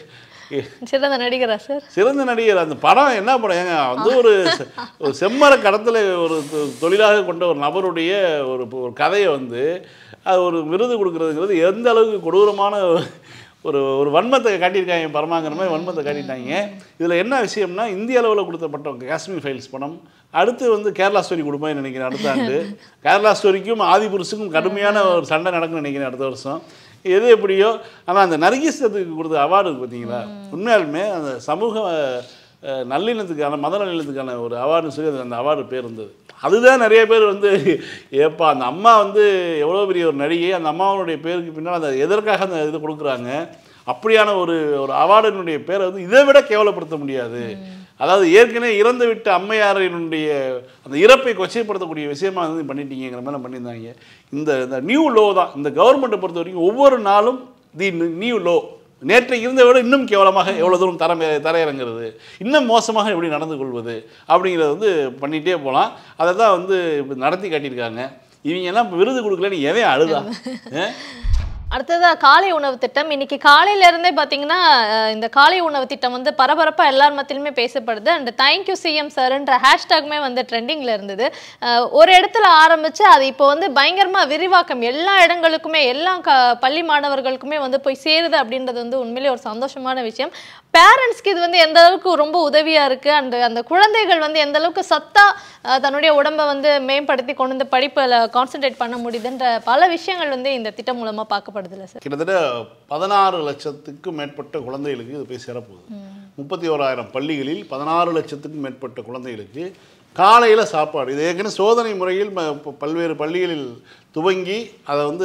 சிறந்த நடிகரா சார் சிறந்த நடிகர் அந்த படம் என்ன படம் ஏங்க வந்து ஒரு செ- ஒரு செம்மர கடத்தலை ஒரு தொ- தொழிலாக கொண்ட ஒரு நபருடைய ஒரு ஒரு கதையை வந்து அது ஒரு விருது கொடுக்குறதுங்கிறது எந்த அளவுக்கு கொடூரமான ஒரு ஒரு வன்மத்தை காட்டியிருக்காங்க பரமாங்கிற மாதிரி வன்மத்தை காட்டிட்டாங்க இதில் என்ன விஷயம்னா இந்திய அளவில் கொடுத்தப்பட்ட காஷ்மீர் ஃபைல்ஸ் படம் அடுத்து வந்து கேரளா ஸ்டோரி கொடுப்பேன்னு நினைக்கிறேன் அடுத்த ஆண்டு கேரளா ஸ்டோரிக்கும் ஆதிபுருஷுக்கும் கடுமையான ஒரு சண்டை நடக்கும்னு நினைக்கிறேன் அடுத்த வருஷம் எது எப்படியோ ஆனால் அந்த நர்கீசத்துக்கு கொடுத்த அவார்டு இருக்கு பார்த்தீங்களா உண்மையாலுமே அந்த சமூக அஹ், நல்லிணத்துக்கான மத நல்லிணத்துக்கான ஒரு அவார்டுன்னு சொல்லி அது அந்த அவார்டு பேர் இருந்தது அதுதான் நிறைய பேர் வந்து ஏப்பா அந்த அம்மா வந்து எவ்வளோ பெரிய ஒரு நடிகை அந்த அம்மாவுடைய பேருக்கு பின்னால் அந்த எதற்காக அந்த இது கொடுக்குறாங்க அப்படியான ஒரு ஒரு அவார்டினுடைய பேரை வந்து இதை விட கேவலப்படுத்த முடியாது அதாவது ஏற்கனவே இறந்து விட்ட அம்மையாரினுடைய அந்த இறப்பை கொச்சைப்படுத்தக்கூடிய விஷயமா வந்து பண்ணிட்டீங்கிற மாதிரி பண்ணியிருந்தாங்க இந்த இந்த நியூ லோ தான் இந்த கவர்மெண்ட்டை பொறுத்த வரைக்கும் ஒவ்வொரு நாளும் தி நியூ லோ நேற்றைக்கு இருந்ததை விட இன்னும் கேவலமாக எவ்வளோ தூரம் தரம் தரையிறங்கிறது இன்னும் மோசமாக எப்படி நடந்து கொள்வது அப்படிங்கிறத வந்து பண்ணிகிட்டே போகலாம் அதை தான் வந்து இப்ப நடத்தி காட்டியிருக்காங்க இவங்க எல்லாம் இப்ப விருது கொடுக்கலன்னு எவன் அழுதா ஆ? அடுத்ததா காலை உணவு திட்டம் இன்னைக்கு காலையில இருந்தே பாத்தீங்கன்னா அஹ், இந்த காலை உணவு திட்டம் வந்து பரபரப்பா எல்லார் மத்தியிலுமே பேசப்படுது அண்ட் தேங்க்யூ சிஎம் சார்ன்ற ஹேஷ்டாகுமே வந்து ட்ரெண்டிங்ல இருந்தது அஹ், ஒரு இடத்துல ஆரம்பிச்சு அது இப்போ வந்து பயங்கரமா விரிவாக்கம் எல்லா இடங்களுக்குமே எல்லா க பள்ளி மாணவர்களுக்குமே வந்து போய் சேருது அப்படின்றது வந்து உண்மையிலேயே ஒரு சந்தோஷமான விஷயம் பேரண்ட்ஸ்க்கு இது வந்து எந்த அளவுக்கு ரொம்ப உதவியா இருக்கு அண்ட் அந்த குழந்தைகள் வந்து எந்த அளவுக்கு சத்தா அஹ், தன்னுடைய உடம்பை வந்து மேம்படுத்தி கொண்டு வந்து படிப்பில் கான்சென்ட்ரேட் பண்ண முடியுதுன்ற பல விஷயங்கள் வந்து இந்த திட்டம் மூலமா பார்க்கப்படுதுல்ல சார் கிட்டத்தட்ட பதினாறு லட்சத்துக்கும் மேற்பட்ட குழந்தைகளுக்கு இது போய் சேரப்போகுது முப்பத்தி ஓராயிரம் பள்ளிகளில் பதினாறு லட்சத்துக்கும் மேற்பட்ட குழந்தைகளுக்கு காலையில் சாப்பாடு இது ஏற்கனவே சோதனை முறையில் ம- ப- பல்வேறு பள்ளிகளில் துவங்கி அதை வந்து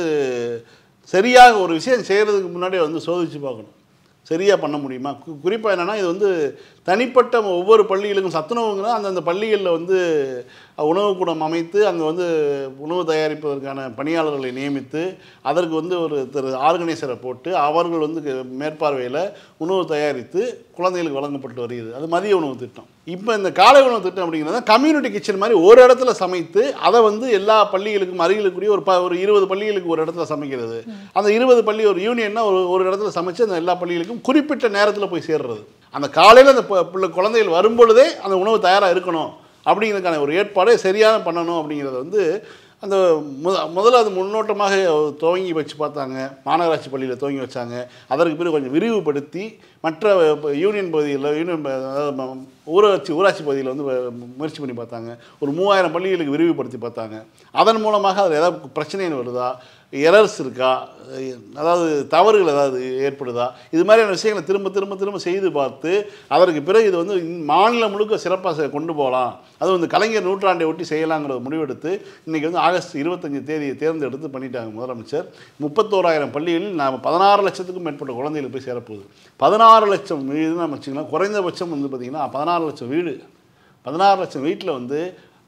சரியாக ஒரு விஷயம் செய்கிறதுக்கு முன்னாடி வந்து சோதித்து பார்க்கணும் சரியாக பண்ண முடியுமா குறிப்பாக என்னென்னா இது வந்து தனிப்பட்ட ஒவ்வொரு பள்ளிகளுக்கும் சத்துணவுங்கன்னா அந்தந்த பள்ளிகளில் வந்து உணவுக்கூடம் அமைத்து அங்கே வந்து உணவு தயாரிப்பதற்கான பணியாளர்களை நியமித்து அதற்கு வந்து ஒரு திரு ஆர்கனைசரை போட்டு அவர்கள் வந்து மேற்பார்வையில் உணவு தயாரித்து குழந்தைகளுக்கு வழங்கப்பட்டு வருகிறது அது மதிய உணவு திட்டம் இப்போ இந்த காலை உணவு திட்டம் அப்படிங்கிறது கம்யூனிட்டி கிச்சன் மாதிரி ஒரு இடத்துல சமைத்து அதை வந்து எல்லா பள்ளிகளுக்கும் அருகிலுக்குரிய ஒரு ப ஒரு இருபது பள்ளிகளுக்கு ஒரு இடத்துல சமைக்கிறது அந்த இருபது பள்ளி ஒரு யூனியன்னா ஒரு ஒரு இடத்துல சமைச்சு அந்த எல்லா பள்ளிகளுக்கும் குறிப்பிட்ட நேரத்தில் போய் சேர்றது அந்த காலையில் அந்த ப- பிள்ளை குழந்தைகள் வரும்பொழுதே அந்த உணவு தயாராக இருக்கணும் அப்படிங்கிறதுக்கான ஒரு ஏற்பாடை சரியாக பண்ணணும் அப்படிங்கிறத வந்து அந்த முத முதல்ல அது முன்னோட்டமாக துவங்கி வச்சு பார்த்தாங்க மாநகராட்சி பள்ளியில் துவங்கி வச்சாங்க அதற்கு பிறகு கொஞ்சம் விரிவுபடுத்தி மற்ற ப- யூனியன் பகுதியில் யூனியன் ப- அதாவது ம- ஊராட்சி ஊராட்சி பகுதியில் வந்து வ- முயற்சி பண்ணி பார்த்தாங்க ஒரு மூவாயிரம் பள்ளிகளுக்கு விரிவுபடுத்தி பார்த்தாங்க அதன் மூலமாக அதில் ஏதாவது பிரச்சனைகள் வருதா எரர்ஸ் இருக்கா அதாவது தவறுகள் ஏதாவது ஏற்படுதா இது மாதிரியான விஷயங்களை திரும்ப திரும்ப திரும்ப செய்து பார்த்து அதற்கு பிறகு இது வந்து இந்த மாநிலம் முழுக்க சிறப்பாக கொண்டு போகலாம் அது வந்து கலைஞர் நூற்றாண்டை ஒட்டி செய்யலாங்கிற முடிவெடுத்து இன்றைக்கி வந்து ஆகஸ்ட் இருபத்தஞ்சு தேதியை தேர்ந்தெடுத்து பண்ணிட்டாங்க முதலமைச்சர் முப்பத்தோராயிரம் பள்ளிகளில் நாம் பதினாறு லட்சத்துக்கும் மேற்பட்ட குழந்தைகள் போய் சேரப்போகுது பதினாறு லட்சம் வீடுன்னு நம்ம வச்சுக்கலாம் குறைந்தபட்சம் வந்து பார்த்திங்கன்னா பதினாறு லட்சம் வீடு பதினாறு லட்சம் வீட்டில் வந்து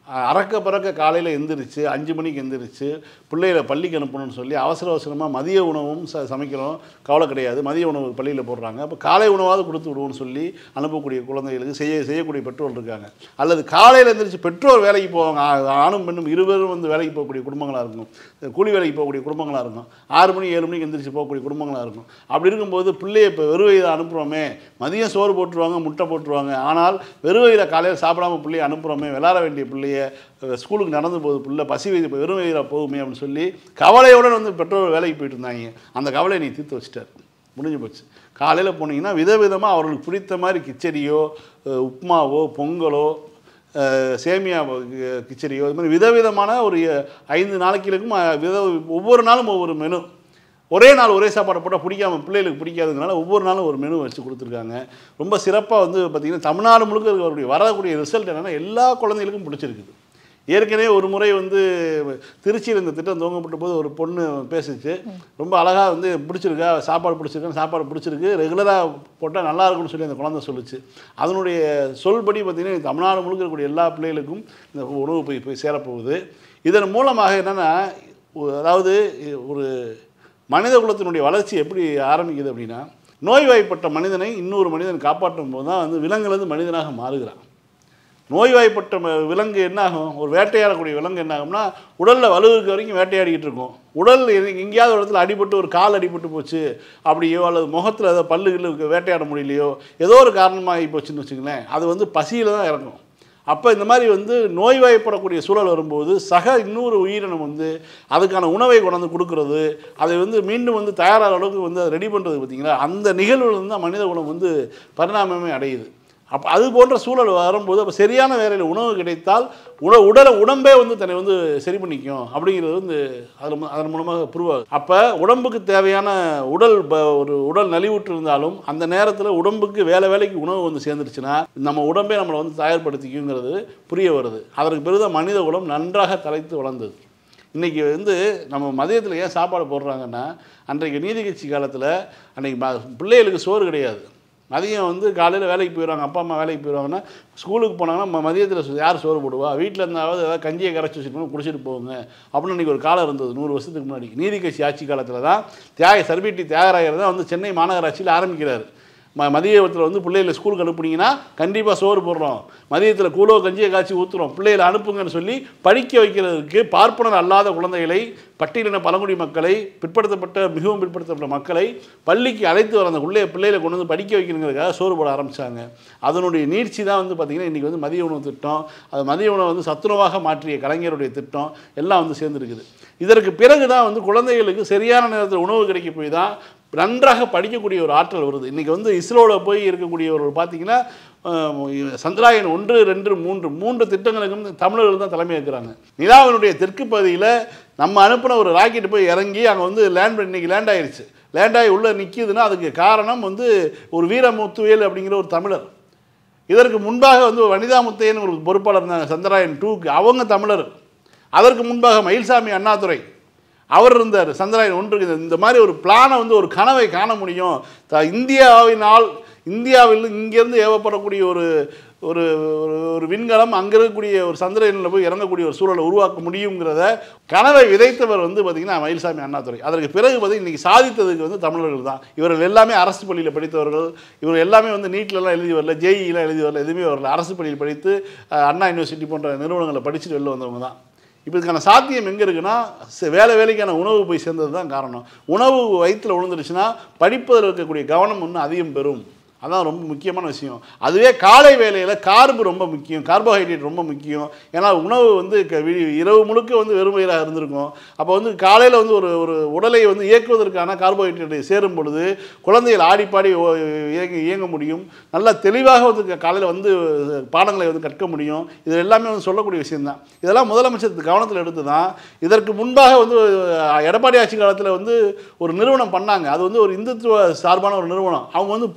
அஹ், அறக்க பறக்க காலையில் எந்திரிச்சு அஞ்சு மணிக்கு எந்திரிச்சு பிள்ளைகளை பள்ளிக்கு அனுப்பணும்னு சொல்லி அவசர அவசரமாக மதிய உணவும் ச சமைக்கிறோம் கவலை கிடையாது மதிய உணவு பள்ளியில் போடுறாங்க அப்போ காலை உணவாவது கொடுத்து விடுவோம்னு சொல்லி அனுப்பக்கூடிய குழந்தைகளுக்கு செய்ய செய்யக்கூடிய பெற்றோர் இருக்காங்க அல்லது காலையில் எந்திரிச்சு பெற்றோர் வேலைக்கு போவாங்க ஆ- ஆணும் பெண்ணும் இருவரும் வந்து வேலைக்கு போகக்கூடிய குடும்பங்களாக இருக்கும் கூலி வேலைக்கு போகக்கூடிய குடும்பங்களாக இருக்கும் ஆறு மணி ஏழு மணிக்கு எந்திரிச்சு போகக்கூடிய குடும்பங்களாக இருக்கும் அப்படி இருக்கும்போது பிள்ளையை இப்போ வெறும் வயிறு அனுப்புகிறோமே மதியம் சோறு போட்டுருவாங்க முட்டை போட்டுருவாங்க ஆனால் வெறும் வயிறை காலையில் சாப்பிடாம பிள்ளையை அனுப்புகிறோமே விளாட வேண்டிய பிள்ளைய அஹ், ஸ்கூலுக்கு நடந்து போகுது பிள்ளை பசி வயிறு இப்போ வெறும் வயிறாக போகுமே அப்படின்னு சொல்லி கவலையோடு வந்து பெற்றோர் வேலைக்கு போயிட்டு இருந்தாங்க அந்த கவலையை நீ தீர்த்து வச்சிட்டார் முடிஞ்சு போச்சு காலையில் போனீங்கன்னா விதவிதமாக அவர்களுக்கு பிடித்த மாதிரி கிச்சடியோ அஹ், உப்புமாவோ பொங்கலோ அஹ், சேமியா அஹ், கிச்சடியோ இது மாதிரி விதவிதமான ஒரு அஹ், ஐந்து நாளைக்கு இருக்கும் அஹ், வித ஒவ்வொரு நாளும் ஒவ்வொரு மெனு ஒரே நாள் ஒரே சாப்பாடை போட்டால் பிடிக்காம பிள்ளைகளுக்கு பிடிக்காதுனால ஒவ்வொரு நாளும் ஒரு மெனு வச்சு கொடுத்துருக்காங்க ரொம்ப சிறப்பாக வந்து பார்த்திங்கன்னா தமிழ்நாடு முழுக்க இருக்கக்கூடிய வரக்கூடிய ரிசல்ட் என்னென்னா எல்லா குழந்தைகளுக்கும் பிடிச்சிருக்குது ஏற்கனவே ஒரு முறை வந்து திருச்சியில் இந்த திட்டம் துவங்கப்பட்ட போது ஒரு பொண்ணு பேசுச்சு ரொம்ப அழகாக வந்து பிடிச்சிருக்கா சாப்பாடு பிடிச்சிருக்கா சாப்பாடு பிடிச்சிருக்கு ரெகுலராக போட்டால் நல்லா இருக்கும்னு சொல்லி அந்த குழந்தை சொல்லுச்சு அதனுடைய சொல்படி பார்த்திங்கன்னா தமிழ்நாடு முழுக்க இருக்கக்கூடிய எல்லா பிள்ளைகளுக்கும் இந்த உணவு போய் போய் சேரப்போகுது இதன் மூலமாக என்னென்னா அதாவது ஒரு மனித குலத்தினுடைய வளர்ச்சி எப்படி ஆரம்பிக்குது அப்படின்னா நோய்வாய்ப்பட்ட மனிதனை இன்னொரு மனிதன் காப்பாற்றும் போது தான் வந்து விலங்குலேருந்து மனிதனாக மாறுகிறான் நோய்வாய்ப்பட்ட ம- விலங்கு என்ன ஆகும் ஒரு வேட்டையாடக்கூடிய விலங்கு என்ன ஆகும்னா உடலில் வலுவுக்கு வரைக்கும் வேட்டையாடிக்கிட்டு இருக்கும் உடல் எங்க- எங்கேயாவது ஒரு இடத்துல அடிபட்டு ஒரு கால் அடிபட்டு போச்சு அப்படியோ அல்லது முகத்தில் ஏதோ பல்லு கில்லுக்கு வேட்டையாட முடியலையோ ஏதோ ஒரு காரணமாகி போச்சுன்னு வச்சுங்களேன் அது வந்து பசியில் தான் இறக்கும் அப்போ இந்த மாதிரி வந்து நோய்வாய்ப்படக்கூடிய சூழல் வரும்போது சக இன்னொரு உயிரினம் வந்து அதுக்கான உணவை கொண்டாந்து கொடுக்கறது அதை வந்து மீண்டும் வந்து தயாராகிற அளவுக்கு வந்து அதை ரெடி பண்ணுறது பார்த்தீங்களா அந்த நிகழ்வுல இருந்து தான் மனித குலம் வந்து பரிணாமமே அடையுது அப்போ அது போன்ற சூழல் வரும்போது அப்போ சரியான வேலையில் உணவு கிடைத்தால் உண உடலை உடம்பே வந்து தன்னை வந்து சரி பண்ணிக்கும் அப்படிங்கிறது வந்து அதில் அதன் மூலமாக ப்ரூவ் ஆகுது அப்போ உடம்புக்கு தேவையான உடல் ப- ஒரு உடல் நலிவுற்று இருந்தாலும் அந்த நேரத்தில் உடம்புக்கு வேலை வேலைக்கு உணவு வந்து சேர்ந்துருச்சுன்னா நம்ம உடம்பே நம்மளை வந்து தயார்படுத்திக்குங்கிறது புரிய வருது அதற்கு பிறகு மனித குலம் நன்றாக தலைத்து வளர்ந்தது இன்றைக்கி வந்து நம்ம மதியத்தில் ஏன் சாப்பாடு போடுறாங்கன்னா அன்றைக்கு நீதி கட்சி காலத்தில் அன்றைக்கி ம- பிள்ளைகளுக்கு சோறு கிடையாது மதியம் வந்து காலையில் வேலைக்கு போயிடுவாங்க அப்பா அம்மா வேலைக்கு போயிடுவாங்கன்னா ஸ்கூலுக்கு போனாங்கன்னா ம- மதியத்தில் யார் சோறு போடுவா வீட்டில் இருந்தாவது ஏதாவது கஞ்சியை கரைச்சி வச்சுருக்கணும் குடிச்சிட்டு போங்க அப்படின்னு இன்றைக்கி ஒரு காலம் இருந்தது நூறு வருஷத்துக்கு முன்னாடி நீதி கட்சி ஆட்சி காலத்தில் தான் தியாக சர்பிட்டி தியாகராயர் தான் வந்து சென்னை மாநகராட்சியில் ஆரம்பிக்கிறார் ம மதியத்தில் வந்து பிள்ளைகளை ஸ்கூலுக்கு அனுப்புனீங்கன்னா கண்டிப்பாக சோறு போடுறோம் மதியத்தில் கூலோ கஞ்சியை காய்ச்சி ஊற்றுறோம் பிள்ளைகளை அனுப்புங்கன்னு சொல்லி படிக்க வைக்கிறதுக்கு பார்ப்பனர் அல்லாத குழந்தைகளை பட்டியலின பழங்குடி மக்களை பிற்படுத்தப்பட்ட மிகவும் பிற்படுத்தப்பட்ட மக்களை பள்ளிக்கு அழைத்து வர அந்த உள்ளே பிள்ளைகளை கொண்டு வந்து படிக்க வைக்கணுங்கிறதுக்காக சோறு போட ஆரம்பித்தாங்க அதனுடைய நீட்சி தான் வந்து பார்த்திங்கன்னா இன்றைக்கி வந்து மதிய உணவு திட்டம் அது மதிய உணவை வந்து சத்துணவாக மாற்றிய கலைஞருடைய திட்டம் எல்லாம் வந்து சேர்ந்துருக்குது இதற்கு பிறகு தான் வந்து குழந்தைகளுக்கு சரியான நேரத்தில் உணவு கிடைக்க போய் தான் நன்றாக படிக்கக்கூடிய ஒரு ஆற்றல் வருது இன்றைக்கி வந்து இஸ்ரோவில் போய் இருக்கக்கூடியவர்கள் பார்த்தீங்கன்னா அஹ், சந்திராயன் ஒன்று ரெண்டு மூன்று மூன்று திட்டங்களுக்கும் தமிழர்கள் தான் தலைமை ஏற்கிறாங்க நிலாவினுடைய தெற்கு பகுதியில் நம்ம அனுப்பின ஒரு ராக்கெட் போய் இறங்கி அங்கே வந்து லேண்ட் பண்ணி இன்னைக்கு லேண்ட் ஆயிருச்சு லேண்ட் ஆகி உள்ளே நிற்கிதுன்னா அதுக்கு காரணம் வந்து ஒரு வீரமுத்துவேல் அப்படிங்கிற ஒரு தமிழர் இதற்கு முன்பாக வந்து வனிதா முத்தையன் ஒரு பொறுப்பாளர் இருந்தாங்க சந்திராயன் டூக்கு அவங்க தமிழர் அதற்கு முன்பாக மயில்சாமி அண்ணாதுரை அவர் இருந்தார் சந்திராயன் ஒன்றுக்கு இந்த- இந்த மாதிரி ஒரு பிளானை வந்து ஒரு கனவை காண முடியும் த- இந்தியாவினால் இந்தியாவில் இங்கேருந்து ஏவப்படக்கூடிய ஒரு ஒரு ஒரு- ஒரு விண்கலம் அங்கே இருக்கக்கூடிய ஒரு சந்திரனில் போய் இறங்கக்கூடிய ஒரு சூழலை உருவாக்க முடியுங்கிறத கனவை விதைத்தவர் வந்து பார்த்திங்கன்னா மயில்சாமி அண்ணாதுரை அதற்கு பிறகு பார்த்திங்கன்னா இன்றைக்கி சாதித்ததுக்கு வந்து தமிழர்கள் தான் இவர்கள் எல்லாமே அரசு பள்ளியில் படித்தவர்கள் இவர்கள் எல்லாமே வந்து நீட்லலாம் எழுதி வரல ஜேஇலாம் எழுதி வரல எதுவுமே வரல அரசு பள்ளியில் படித்து அஹ், அண்ணா யூனிவர்சிட்டி போன்ற நிறுவனங்களை படிச்சுட்டு வெளில வந்தவங்க தான் இப்போ இதுக்கான சாத்தியம் எங்கே இருக்குன்னா ச- வேலை வேலைக்கான உணவு போய் சேர்ந்தது தான் காரணம் உணவு வயிற்றில் விழுந்துருச்சுன்னா படிப்பதில் இருக்கக்கூடிய கவனம் இன்னும் அதிகம் பெறும் அதான் ரொம்ப முக்கியமான விஷயம் அதுவே காலை வேளையில் கார்பு ரொம்ப முக்கியம் கார்போஹைட்ரேட் ரொம்ப முக்கியம் ஏன்னா உணவு வந்து க- வி- இரவு முழுக்க வந்து வெறும் வயிறாக இருந்திருக்கும் அப்போ வந்து காலையில் வந்து ஒரு ஒரு உடலை வந்து இயக்குவதற்கான கார்போஹைட்ரேட்டை சேரும் பொழுது குழந்தைகள் ஆடிப்பாடி ஓ- இயங்க இயங்க முடியும் நல்லா தெளிவாக வந்து காலையில் வந்து பாடங்களை வந்து கற்க முடியும் இது எல்லாமே வந்து சொல்லக்கூடிய விஷயம்தான் இதெல்லாம் முதலமைச்சர் கவனத்தில் எடுத்து தான் இதற்கு முன்பாக வந்து அஹ், எடப்பாடி ஆட்சி காலத்தில் வந்து ஒரு நிறுவனம் பண்ணாங்க அது வந்து ஒரு இந்துத்துவ சார்பான ஒரு நிறுவனம் அவங்க வந்து பூண்டு போட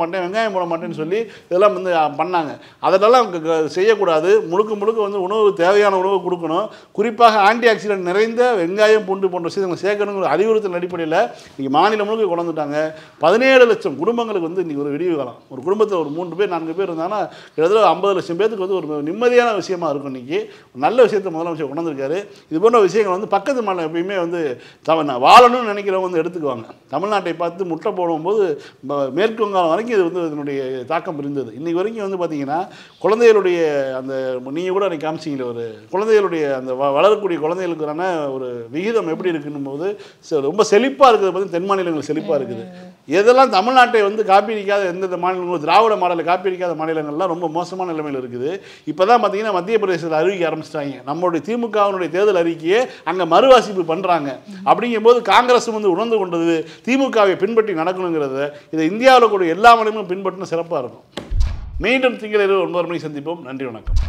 மாட்டேன் வெங்காயம் போட மாட்டேன்னு சொல்லி இதெல்லாம் வந்து அஹ், பண்ணாங்க அதெல்லாம் க- க- செய்யக்கூடாது முழுக்க முழுக்க வந்து உணவு தேவையான உணவு கொடுக்கணும் குறிப்பாக ஆன்டி ஆக்சிடென்ட் நிறைந்த வெங்காயம் பூண்டு போன்ற விஷயங்களை சேர்க்கணுங்கிற அறிவுறுத்தல் அடிப்படையில் இன்றைக்கி மாநிலம் முழுக்க கொண்டு வந்துட்டாங்க பதினேழு லட்சம் குடும்பங்களுக்கு வந்து இன்றைக்கி ஒரு விடிவு காலம் ஒரு குடும்பத்தில் ஒரு மூன்று பேர் நான்கு பேர் இருந்தாங்கன்னா கிட்டத்தட்ட ஐம்பது லட்சம் பேருக்கு வந்து ஒரு நிம்மதியான விஷயமா இருக்கும் இன்றைக்கி நல்ல விஷயத்தை முதலமைச்சர் கொண்டு வந்திருக்காரு இது போன்ற விஷயங்கள் வந்து பக்கத்து மாநிலம் எப்பயுமே வந்து தவ வாழணும்னு நினைக்கிறவங்க வந்து எடுத்துக்குவாங்க தமிழ்நாட்டை பார்த்து முட்டை போடும்போது ம- மேற்கு வங்காளம் வரைக்கும் இது வந்து இதனுடைய தாக்கம் இருந்தது இன்னைக்கு வரைக்கும் வந்து பார்த்தீங்கன்னா குழந்தைகளுடைய அந்த நீங்கள் கூட அன்றைக்கி காமிச்சிங்களே ஒரு குழந்தைகளுடைய அந்த வ- வளரக்கூடிய குழந்தைகளுக்கான ஒரு விகிதம் எப்படி இருக்குன்னும் போது ச- ரொம்ப செழிப்பாக இருக்கிறது பார்த்து தென் மாநிலங்கள் செழிப்பாக இருக்குது எதெல்லாம் தமிழ்நாட்டை வந்து காப்பி அடிக்காத எந்தெந்த மாநிலங்களும் திராவிட மாடலை காப்பி அடிக்காத மாநிலங்கள்லாம் ரொம்ப மோசமான நிலைமையில் இருக்குது இப்போ தான் பார்த்தீங்கன்னா மத்திய பிரதேசத்தில் அறிவிக்க ஆரம்பிச்சிட்டாங்க நம்மளுடைய திமுகவினுடைய தேர்தல் அறிக்கையை அங்கே மறுவாசிப்பு பண்ணுறாங்க அப்படிங்கும்போது காங்கிரஸ் வந்து உணர்ந்து கொண்டது திமுகவை பின்பற்றி நடக்கணுங்கிறத இதை இந்தியாவில் கூட எல்லா மாநிலங்களும் பின்பற்றினா சிறப்பாக இருக்கும் மீண்டும் திங்கள் இரவு ஒன்பது மணிக்கு சந்திப்போம் நன்றி வணக்கம்